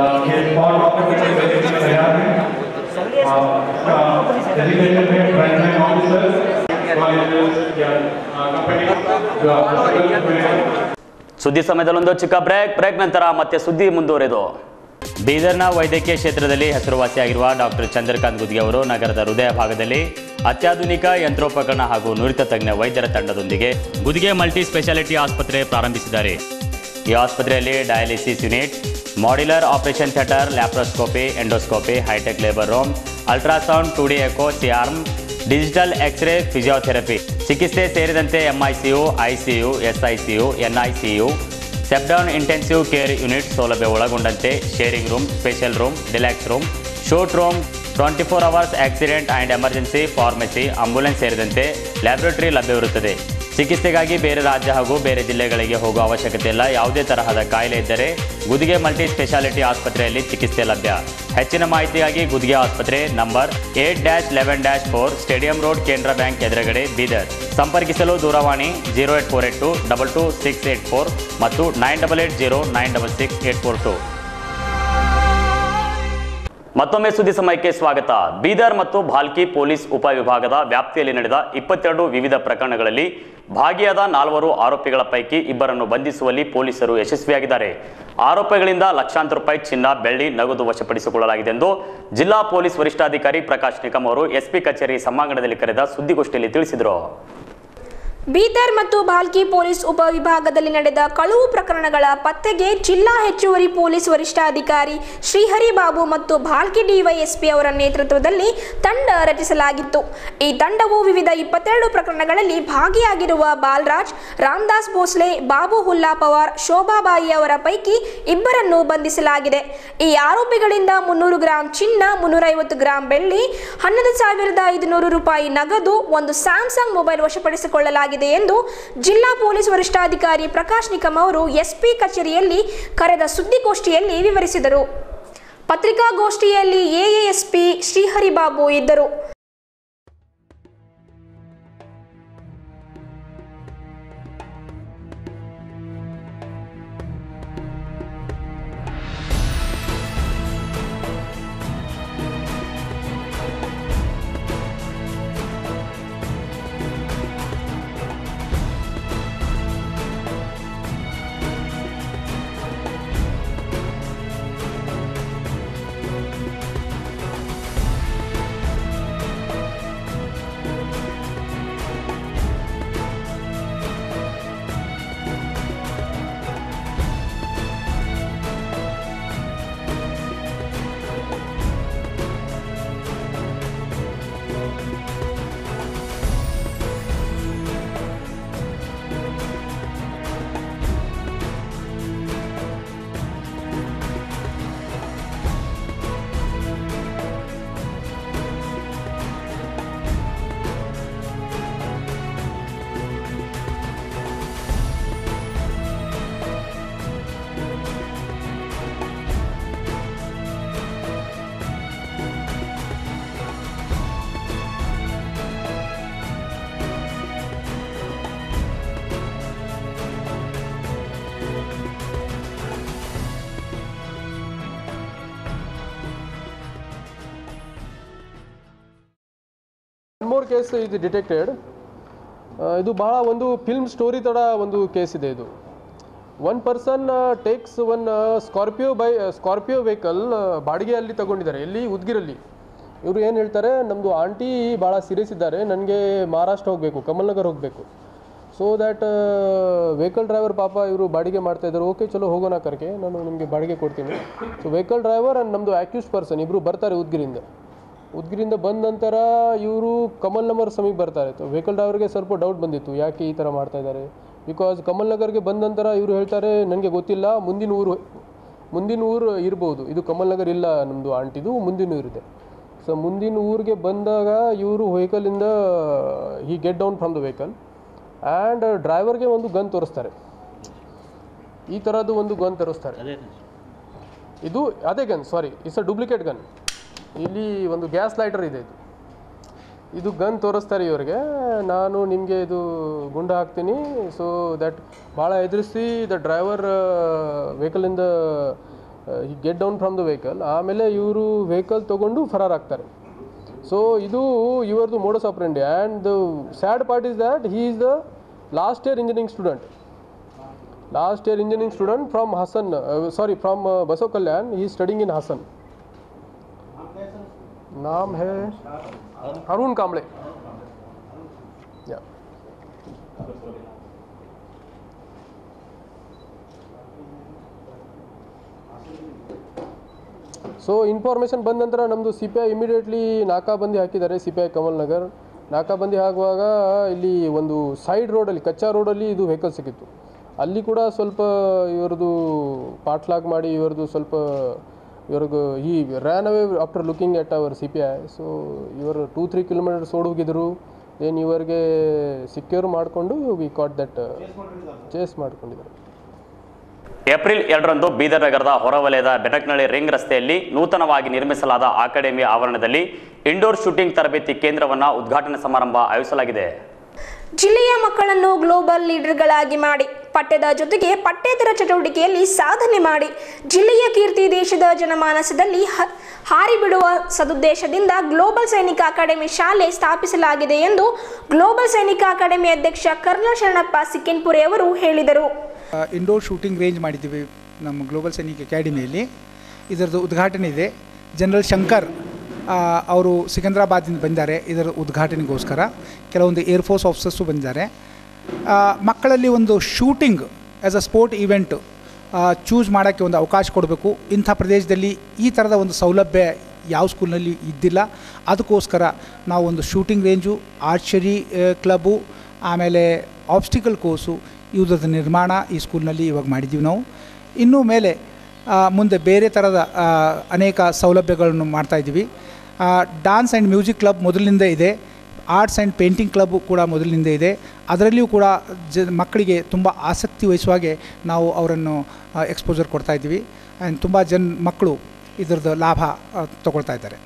ಸುದ್ದಿ ಸಮಯದಲ್ಲೊಂದು ಚಿಕ್ಕ ಬ್ರೇಕ್ ಬ್ರೇಕ್ ನಂತರ ಮತ್ತೆ ಸುದ್ದಿ ಮುಂದುವರೆದು ಬೀದರ್ನ ವೈದ್ಯಕೀಯ ಕ್ಷೇತ್ರದಲ್ಲಿ ಹೆಸರುವಾಸಿಯಾಗಿರುವ ಡಾಕ್ಟರ್ ಚಂದ್ರಕಾಂತ್ ಗುದ್ಗೆ ಅವರು ನಗರದ ಹೃದಯ ಭಾಗದಲ್ಲಿ ಅತ್ಯಾಧುನಿಕ ಯಂತ್ರೋಪಕರಣ ಹಾಗೂ ನುರಿತ ತಜ್ಞ ವೈದ್ಯರ ತಂಡದೊಂದಿಗೆ ಗುದಿಗೆ ಮಲ್ಟಿ ಸ್ಪೆಷಾಲಿಟಿ ಆಸ್ಪತ್ರೆ ಪ್ರಾರಂಭಿಸಿದ್ದಾರೆ ಈ ಆಸ್ಪತ್ರೆಯಲ್ಲಿ dialysis unit modular operation theatre laparoscopy endoscopy high tech labour room ultrasound two D echo c arm digital x ray physiotherapy ಚಿಕಿತ್ಸೆ ಸೇರಿದಂತೆ MICU ICU SICU NICU step down intensive care unit ಸೌಲಭ್ಯ ಒಳಗೊಂಡಂತೆ sharing room special room deluxe room suite room twenty four hours accident and emergency pharmacy ambulance ಸೇರಿದಂತೆ laboratory ಲಭ್ಯವಿರುತ್ತದೆ ಚಿಕಿತ್ಸೆಗಾಗಿ ಬೇರೆ ರಾಜ್ಯ ಹಾಗೂ ಬೇರೆ ಜಿಲ್ಲೆಗಳಿಗೆ ಹೋಗುವ ಅವಶ್ಯಕತೆ ಇಲ್ಲ ಯಾವುದೇ ತರಹದ ಕಾಯಿಲೆ ಇದ್ದರೆ ಗುದಿಗೆ ಮಲ್ಟಿ ಸ್ಪೆಷಾಲಿಟಿ ಆಸ್ಪತ್ರೆಯಲ್ಲಿ ಚಿಕಿತ್ಸೆ ಲಭ್ಯ ಹೆಚ್ಚಿನ ಮಾಹಿತಿಗಾಗಿ ಗುದಿಗೆ ಆಸ್ಪತ್ರೆ number eight dash eleven dash four stadium road ಕೇಂದ್ರ ಬ್ಯಾಂಕ್ ಎದುರುಗಡೆ ಬೀದರ್ ಸಂಪರ್ಕಿಸಲು ದೂರವಾಣಿ zero eight four eight two double two six eight four ಮತ್ತು nine double eight zero nine double six eight four two ಮತ್ತೊಮ್ಮೆ ಸುದ್ದಿ ಸಮಯಕ್ಕೆ ಸ್ವಾಗತ ಬೀದರ್ ಮತ್ತು ಭಾಲ್ಕಿ ಪೊಲೀಸ್ ಉಪವಿಭಾಗದ ವ್ಯಾಪ್ತಿಯಲ್ಲಿ ನಡೆದ ಇಪ್ಪತ್ತೆರಡು ವಿವಿಧ ಪ್ರಕರಣಗಳಲ್ಲಿ ಭಾಗಿಯಾದ ನಾಲ್ವರು ಆರೋಪಿಗಳ ಪೈಕಿ ಇಬ್ಬರನ್ನು ಬಂಧಿಸುವಲ್ಲಿ ಪೊಲೀಸರು ಯಶಸ್ವಿಯಾಗಿದ್ದಾರೆ ಆರೋಪಿಗಳಿಂದ ಲಕ್ಷಾಂತರ ರೂಪಾಯಿ ಚಿನ್ನ ಬೆಳ್ಳಿ ನಗದು ವಶಪಡಿಸಿಕೊಳ್ಳಲಾಗಿದೆ ಎಂದು ಜಿಲ್ಲಾ ಪೊಲೀಸ್ ವರಿಷ್ಠಾಧಿಕಾರಿ ಪ್ರಕಾಶ್ ನಿಕಮ್ ಅವರು ಎಸ್ಪಿ ಕಚೇರಿ ಸಭಾಂಗಣದಲ್ಲಿ ಕರೆದ ಸುದ್ದಿಗೋಷ್ಠಿಯಲ್ಲಿ ತಿಳಿಸಿದರು ಬೀದರ್ ಮತ್ತು ಭಾಲ್ಕಿ ಪೊಲೀಸ್ ಉಪವಿಭಾಗದಲ್ಲಿ ನಡೆದ ಕಳುವು ಪ್ರಕರಣಗಳ ಪತ್ತೆಗೆ ಜಿಲ್ಲಾ ಹೆಚ್ಚುವರಿ ಪೊಲೀಸ್ ವರಿಷ್ಠಾಧಿಕಾರಿ ಶ್ರೀಹರಿ ಬಾಬು ಮತ್ತು ಭಾಲ್ಕಿ ಡಿವೈಎಸ್ಪಿ ಅವರ ನೇತೃತ್ವದಲ್ಲಿ ತಂಡ ರಚಿಸಲಾಗಿತ್ತು ಈ ತಂಡವು ವಿವಿಧ ಇಪ್ಪತ್ತೆರಡು ಪ್ರಕರಣಗಳಲ್ಲಿ ಭಾಗಿಯಾಗಿರುವ ಬಾಲರಾಜ್ ರಾಮದಾಸ್ ಭೋಸ್ಲೆ ಬಾಬು ಹುಲ್ಲಾ ಪವಾರ್ ಶೋಭಾಬಾಯಿ ಅವರ ಪೈಕಿ ಇಬ್ಬರನ್ನು ಬಂಧಿಸಲಾಗಿದೆ ಈ ಆರೋಪಿಗಳಿಂದ ಮುನ್ನೂರು ಗ್ರಾಂ ಚಿನ್ನ ಮುನ್ನೂರೈವತ್ತು ಗ್ರಾಂ ಬೆಳ್ಳಿ ಹನ್ನೊಂದು ಸಾವಿರದ ಐದುನೂರು ರೂಪಾಯಿ ನಗದು ಒಂದು ಸ್ಯಾಮ್ಸಂಗ್ ಮೊಬೈಲ್ ವಶಪಡಿಸಿಕೊಳ್ಳಲಾಗಿದೆ ಎಂದು ಜಿಲ್ಲಾ ಪೊಲೀಸ್ ವರಿಷ್ಠಾಧಿಕಾರಿ ಪ್ರಕಾಶ್ ನಿಕಮ್ ಅವರು ಎಸ್ಪಿ ಕಚೇರಿಯಲ್ಲಿ ಕರೆದ ಸುದ್ದಿಗೋಷ್ಠಿಯಲ್ಲಿ ವಿವರಿಸಿದರು ಪತ್ರಿಕಾಗೋಷ್ಠಿಯಲ್ಲಿ ಎಎಎಸ್ಪಿ ಶ್ರೀಹರಿಬಾಬು ಇದ್ದರು ಮೋರ್ ಕೇಸ್ ಇದು ಡಿಟೆಕ್ಟೆಡ್ ಇದು ಬಹಳ ಒಂದು ಫಿಲ್ಮ್ ಸ್ಟೋರಿ ಥರ ಒಂದು ಕೇಸ್ ಇದೆ ಇದು one person takes one Scorpio by Scorpio vehicle ಬಾಡಿಗೆ ಅಲ್ಲಿ ತಗೊಂಡಿದ್ದಾರೆ ಎಲ್ಲಿ ಉದ್ಗಿರಲ್ಲಿ ಇವರು ಏನು ಹೇಳ್ತಾರೆ ನಮ್ಮದು ಆಂಟಿ ಭಾಳ ಸೀರಿಯಸ್ ಇದ್ದಾರೆ ನನಗೆ ಮಹಾರಾಷ್ಟ್ರ ಹೋಗಬೇಕು ಕಮಲ್ನಗರ್ ಹೋಗಬೇಕು ಸೊ ದ್ಯಾಟ್ ವೆಹಿಕಲ್ ಡ್ರೈವರ್ ಪಾಪ ಇವರು ಬಾಡಿಗೆ ಮಾಡ್ತಾ ಇದ್ದಾರೆ ಓಕೆ ಚಲೋ ಹೋಗೋಣ ಕರ್ಕೆ ನಾನು ನಿಮಗೆ ಬಾಡಿಗೆ ಕೊಡ್ತೀನಿ ಸೊ ವೆಹಿಕಲ್ ಡ್ರೈವರ್ ಆ್ಯಂಡ್ ನಮ್ಮದು ಆ್ಯಕ್ಯೂಸ್ ಪರ್ಸನ್ ಇಬ್ಬರು ಬರ್ತಾರೆ ಉದ್ಗಿರಿಂದ ಉದ್ಗಿರಿಂದ ಬಂದ ನಂತರ ಇವರು ಕಮಲ್ ನಗರ್ ಸಮೀಪ ಬರ್ತಾರೆ ವೆಹಿಕಲ್ ಡ್ರೈವರ್ಗೆ ಸ್ವಲ್ಪ ಡೌಟ್ ಬಂದಿತ್ತು ಯಾಕೆ ಈ ಥರ ಮಾಡ್ತಾ ಇದ್ದಾರೆ ಬಿಕಾಸ್ ಕಮಲ್ ನಗರ್ಗೆ ಬಂದ ನಂತರ ಇವರು ಹೇಳ್ತಾರೆ ನನಗೆ ಗೊತ್ತಿಲ್ಲ ಮುಂದಿನ ಊರು ಮುಂದಿನ ಊರು ಇರ್ಬೋದು ಇದು ಕಮಲ್ ನಗರ್ ಇಲ್ಲ ನಮ್ಮದು ಆಂಟಿದು ಮುಂದಿನ ಊರಿದೆ ಸೊ ಮುಂದಿನ ಊರಿಗೆ ಬಂದಾಗ ಇವರು ವೆಹಿಕಲಿಂದ he get down from the vehicle and ಡ್ರೈವರ್ಗೆ ಒಂದು ಗನ್ ತೋರಿಸ್ತಾರೆ ಈ ಥರದ್ದು ಒಂದು ಗನ್ ತೋರಿಸ್ತಾರೆ ಇದು ಅದೇ gun sorry it's a duplicate gun ಇಲ್ಲಿ ಒಂದು ಗ್ಯಾಸ್ ಲೈಟರ್ ಇದೆ ಇದು ಇದು ಗನ್ ತೋರಿಸ್ತಾರೆ ಇವರಿಗೆ ನಾನು ನಿಮಗೆ ಇದು ಗುಂಡು ಹಾಕ್ತೀನಿ ಸೊ ದಟ್ ಭಾಳ ಎದುರಿಸಿ ದ ಡ್ರೈವರ್ ವೆಹಿಕಲಿಂದ ಈ get down from the vehicle ಆಮೇಲೆ ಇವರು ವೆಹಿಕಲ್ ತೊಗೊಂಡು ಫರಾರ್ ಆಗ್ತಾರೆ ಸೊ ಇದು ಇವರದು modus operandi and the sad part is that he is the last year engineering student last year engineering student from Hassan sorry from Basava Kalyan he studying in Hassan नाम है अरुण कांबळे या ಸೊ ಇನ್ಫಾರ್ಮೇಷನ್ ಬಂದ ನಂತರ ನಮ್ಮದು C P I immediately nakabandi ಹಾಕಿದ್ದಾರೆ C P I Kamal Nagar nakabandi ಆಗುವಾಗ ಇಲ್ಲಿ ಒಂದು ಸೈಡ್ ರೋಡಲ್ಲಿ ಕಚ್ಚಾ ರೋಡಲ್ಲಿ ಇದು ವೆಹಿಕಲ್ ಸಿಕ್ಕಿತ್ತು ಅಲ್ಲಿ ಕೂಡ ಸ್ವಲ್ಪ ಇವರದು ಪಾಟ್ಲಾಗ್ ಮಾಡಿ ಇವರದು ಸ್ವಲ್ಪ ಇವ್ರಿಗೆ ಈ ran away after looking at our C P I so ಇವರು ಟೂ ತ್ರೀ ಕಿಲೋಮೀಟರ್ಸ್ ಓಡೋಗಿದ್ರು ದೆನ್ ಇವರಿಗೆ ಸಿಕ್ಯೂರ್ ಮಾಡಿಕೊಂಡು ವಿ ಕಾಟ್ ದಟ್ ಚೇಸ್ ಮಾಡ್ಕೊಂಡಿದ್ದಾರೆ ಏಪ್ರಿಲ್ ಎರಡರಂದು ಬೀದರ್ ನಗರದ ಹೊರವಲಯದ ಬೆಟಕ್ನಳ್ಳಿ ರಿಂಗ್ ರಸ್ತೆಯಲ್ಲಿ ನೂತನವಾಗಿ ನಿರ್ಮಿಸಲಾದ ಅಕಾಡೆಮಿ ಆವರಣದಲ್ಲಿ ಇಂಡೋರ್ ಶೂಟಿಂಗ್ ತರಬೇತಿ ಕೇಂದ್ರವನ್ನು ಉದ್ಘಾಟನಾ ಸಮಾರಂಭ ಆಯೋಜಿಸಲಾಗಿದೆ ಜಿಲ್ಲೆಯ ಮಕ್ಕಳನ್ನು ಗ್ಲೋಬಲ್ ಲೀಡರ್ಗಳಾಗಿ ಮಾಡಿ ಪಠ್ಯದ ಜೊತೆಗೆ ಪಠ್ಯೇತರ ಚಟುವಟಿಕೆಯಲ್ಲಿ ಸಾಧನೆ ಮಾಡಿ ಜಿಲ್ಲೆಯ ಕೀರ್ತಿ ದೇಶದ ಜನಮಾನಸದಲ್ಲಿ ಹ- ಹಾರಿಬಿಡುವ ಸದುದ್ದೇಶದಿಂದ ಗ್ಲೋಬಲ್ ಸೈನಿಕ ಅಕಾಡೆಮಿ ಶಾಲೆ ಸ್ಥಾಪಿಸಲಾಗಿದೆ ಎಂದು ಗ್ಲೋಬಲ್ ಸೈನಿಕ ಅಕಾಡೆಮಿ ಅಧ್ಯಕ್ಷ ಕರ್ನಲ್ ಶರಣಪ್ಪ ಸಿಕ್ಕಿನ್ಪುರೆ ಅವರು ಹೇಳಿದರು ಇಂಡೋರ್ ಶೂಟಿಂಗ್ ರೇಂಜ್ ಮಾಡಿದ್ದೀವಿ ನಮ್ಮ ಗ್ಲೋಬಲ್ ಸೈನಿಕ್ ಅಕಾಡೆಮಿಯಲ್ಲಿ ಇದರದ್ದು ಉದ್ಘಾಟನೆ ಇದೆ ಜನರಲ್ ಶಂಕರ್ ಆ, ಅವರು ಸಿಕಂದ್ರಾಬಾದಿಂದ ಬಂದಿದ್ದಾರೆ ಇದರ ಉದ್ಘಾಟನೆಗೋಸ್ಕರ ಕೆಲವೊಂದು ಏರ್ಫೋರ್ಸ್ ಆಫೀಸರ್ಸು ಬಂದಿದ್ದಾರೆ ಆ, ಮಕ್ಕಳಲ್ಲಿ ಒಂದು shooting as a sport event choose ಮಾಡೋಕ್ಕೆ ಒಂದು ಅವಕಾಶ ಕೊಡಬೇಕು ಇಂಥ ಪ್ರದೇಶದಲ್ಲಿ ಈ ಥರದ ಒಂದು ಸೌಲಭ್ಯ ಯಾವ ಸ್ಕೂಲ್ನಲ್ಲಿ ಇದ್ದಿಲ್ಲ ಅದಕ್ಕೋಸ್ಕರ ನಾವು ಒಂದು ಶೂಟಿಂಗ್ ರೇಂಜು ಆರ್ಚರಿ ಕ್ಲಬ್ಬು ಆಮೇಲೆ ಆಬ್ಸ್ಟಿಕಲ್ ಕೋರ್ಸು ಇವುದ್ರದ್ದು ನಿರ್ಮಾಣ ಈ ಸ್ಕೂಲ್ನಲ್ಲಿ ಇವಾಗ ಮಾಡಿದ್ದೀವಿ ನಾವು ಇನ್ನೂ ಮೇಲೆ ಆ, ಮುಂದೆ ಬೇರೆ ಥರದ ಆ, ಅನೇಕ ಸೌಲಭ್ಯಗಳನ್ನು ಮಾಡ್ತಾಯಿದ್ದೀವಿ ಡಾನ್ಸ್ ಆ್ಯಂಡ್ ಮ್ಯೂಸಿಕ್ ಕ್ಲಬ್ ಮೊದಲಿನಿಂದ ಇದೆ ಆರ್ಟ್ಸ್ ಆ್ಯಂಡ್ ಪೇಂಟಿಂಗ್ ಕ್ಲಬ್ ಕೂಡ ಮೊದಲಿನಿಂದ ಇದೆ ಅದರಲ್ಲಿಯೂ ಕೂಡ ಜ ಮಕ್ಕಳಿಗೆ ತುಂಬ ಆಸಕ್ತಿ ವಹಿಸುವ ಹಾಗೆ ನಾವು ಅವರನ್ನು ಎಕ್ಸ್ಪೋಜರ್ ಕೊಡ್ತಾ ಇದ್ದೀವಿ ಆ್ಯಂಡ್ ತುಂಬ ಜನ ಮಕ್ಕಳು ಇದರದ್ದು ಲಾಭ ಆ, ತಗೊಳ್ತಾ ಇದ್ದಾರೆ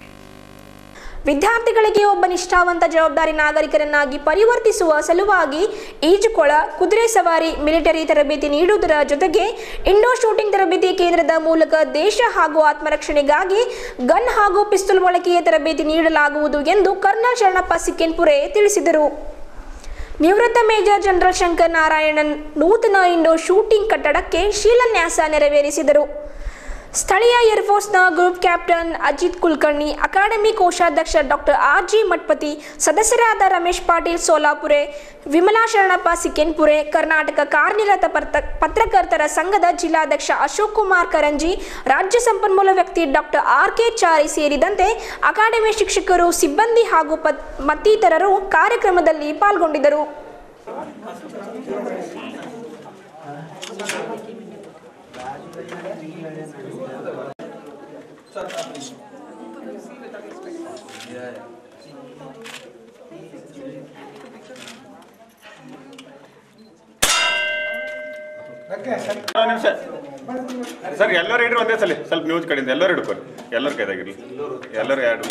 ವಿದ್ಯಾರ್ಥಿಗಳಿಗೆ ಒಬ್ಬ ನಿಷ್ಠಾವಂತ ಜವಾಬ್ದಾರಿ ನಾಗರಿಕರನ್ನಾಗಿ ಪರಿವರ್ತಿಸುವ ಸಲುವಾಗಿ ಈಜುಕೊಳ ಕುದುರೆ ಸವಾರಿ ಮಿಲಿಟರಿ ತರಬೇತಿ ನೀಡುವುದರ ಜೊತೆಗೆ ಇಂಡೋರ್ ಶೂಟಿಂಗ್ ತರಬೇತಿ ಕೇಂದ್ರದ ಮೂಲಕ ದೇಶ ಹಾಗೂ ಆತ್ಮರಕ್ಷಣೆಗಾಗಿ ಗನ್ ಹಾಗೂ ಪಿಸ್ತೂಲ್ ಬಳಕೆಯ ತರಬೇತಿ ನೀಡಲಾಗುವುದು ಎಂದು ಕರ್ನಲ್ ಶರಣಪ್ಪ ಸಿಕ್ಕಿನ್ಪುರೆ ತಿಳಿಸಿದರು ನಿವೃತ್ತ ಮೇಜರ್ ಜನರಲ್ ಶಂಕರ್ ನಾರಾಯಣನ್ ನೂತನ ಇಂಡೋರ್ ಶೂಟಿಂಗ್ ಕಟ್ಟಡಕ್ಕೆ ಶಿಲಾನ್ಯಾಸ ನೆರವೇರಿಸಿದರು ಸ್ಥಳೀಯ ಏರ್ಫೋರ್ಸ್ನ group captain Ajit Kulkarni academy ಕೋಶಾಧ್ಯಕ್ಷ ಡಾಕ್ಟರ್ ಆರ್ ಜಿ ಮಠಪತಿ ಸದಸ್ಯರಾದ ರಮೇಶ್ ಪಾಟೀಲ್ ಸೋಲಾಪುರೆ ವಿಮಲಾ ಶರಣಪ್ಪ ಸಿಕೆನ್ಪುರೆ ಕರ್ನಾಟಕ ಕಾರ್ಯನಿರತ ಪರ್ತ- ಪತ್ರಕರ್ತರ ಸಂಘದ ಜಿಲ್ಲಾಧ್ಯಕ್ಷ ಅಶೋಕ್ ಕುಮಾರ್ ಕರಂಜಿ ರಾಜ್ಯ ಸಂಪನ್ಮೂಲ ವ್ಯಕ್ತಿ ಡಾಕ್ಟರ್ ಆರ್ ಕೆ ಚಾರಿ ಸೇರಿದಂತೆ ಅಕಾಡೆಮಿ ಶಿಕ್ಷಕರು ಸಿಬ್ಬಂದಿ ಹಾಗೂ ಪತ್- ಮತ್ತಿತರರು ಕಾರ್ಯಕ್ರಮದಲ್ಲಿ ಪಾಲ್ಗೊಂಡಿದ್ದರು ನಿಮಿಷ ಸರ್ ಎಲ್ಲರೂ ಇಡ್ರಿ ಒಂದೇ ಸಲ ಸ್ವಲ್ಪ ನ್ಯೂಸ್ ಕಡೆಯಿಂದ ಎಲ್ಲರೂ ಹಿಡ್ಕೊರಿ ಎಲ್ಲರ ಕೈದಾಗಿರ್ಲಿ ಎಲ್ಲರೂ ಎರಡು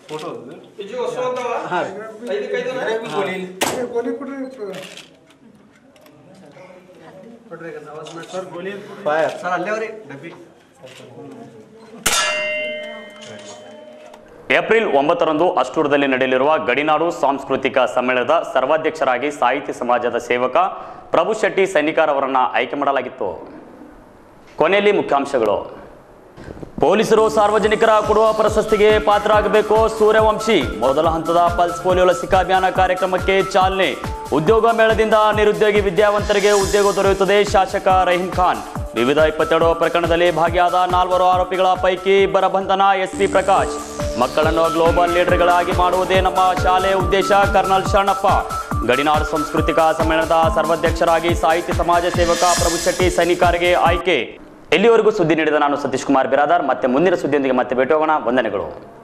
ಸರ್ ಅಲ್ಲೇ ಅವ್ರಿ ಡಬ್ಬಿ ಏಪ್ರಿಲ್ ಒಂಬತ್ತರಂದು ಅಷ್ಟೂರದಲ್ಲಿ ನಡೆಯಲಿರುವ ಗಡಿನಾಡು ಸಾಂಸ್ಕೃತಿಕ ಸಮ್ಮೇಳನದ ಸರ್ವಾಧ್ಯಕ್ಷರಾಗಿ ಸಾಹಿತ್ಯ ಸಮಾಜದ ಸೇವಕ ಪ್ರಭು ಶೆಟ್ಟಿ ಸೈನಿಕಾರ್ ಅವರನ್ನು ಆಯ್ಕೆ ಮಾಡಲಾಗಿತ್ತು ಕೊನೆಯಲ್ಲಿ ಮುಖ್ಯಾಂಶಗಳು ಪೊಲೀಸರು ಸಾರ್ವಜನಿಕರ ಕೊಡುವ ಪ್ರಶಸ್ತಿಗೆ ಪಾತ್ರ ಆಗಬೇಕು ಸೂರ್ಯವಂಶಿ ಮೊದಲ ಹಂತದ ಪಲ್ಸ್ ಪೋಲಿಯೋ ಲಸಿಕಾ ಅಭಿಯಾನ ಕಾರ್ಯಕ್ರಮಕ್ಕೆ ಚಾಲನೆ ಉದ್ಯೋಗ ಮೇಳದಿಂದ ನಿರುದ್ಯೋಗಿ ವಿದ್ಯಾವಂತರಿಗೆ ಉದ್ಯೋಗ ದೊರೆಯುತ್ತದೆ ಶಾಸಕ ರಹೀಂ ಖಾನ್ ವಿವಿಧ ಇಪ್ಪತ್ತೆರಡು ಪ್ರಕರಣದಲ್ಲಿ ಭಾಗಿಯಾದ ನಾಲ್ವರು ಆರೋಪಿಗಳ ಪೈಕಿ ಇಬ್ಬರ ಬಂಧನ ಎಸ್ಪಿ ಪ್ರಕಾಶ್ ಮಕ್ಕಳನ್ನು ಗ್ಲೋಬಲ್ ಲೀಡರ್ಗಳಾಗಿ ಮಾಡುವುದೇ ನಮ್ಮ ಶಾಲೆಯ ಉದ್ದೇಶ ಕರ್ನಲ್ ಶರಣಪ್ಪ ಗಡಿನಾಡು ಸಾಂಸ್ಕೃತಿಕ ಸಮ್ಮೇಳನದ ಸರ್ವಾಧ್ಯಕ್ಷರಾಗಿ ಸಾಹಿತ್ಯ ಸಮಾಜ ಸೇವಕ ಪ್ರಭು ಶೆಟ್ಟಿ ಸೈನಿಕರಿಗೆ ಆಯ್ಕೆ ಎಲ್ಲಿವರೆಗೂ ಸುದ್ದಿ ನೀಡಿದ ನಾನು ಸತೀಶ್ ಕುಮಾರ್ ಬಿರಾದಾರ್ ಮತ್ತೆ ಮುಂದಿನ ಸುದ್ದಿಯೊಂದಿಗೆ ಮತ್ತೆ ಭೇಟಿ ಹೋಗೋಣ ವಂದನೆಗಳು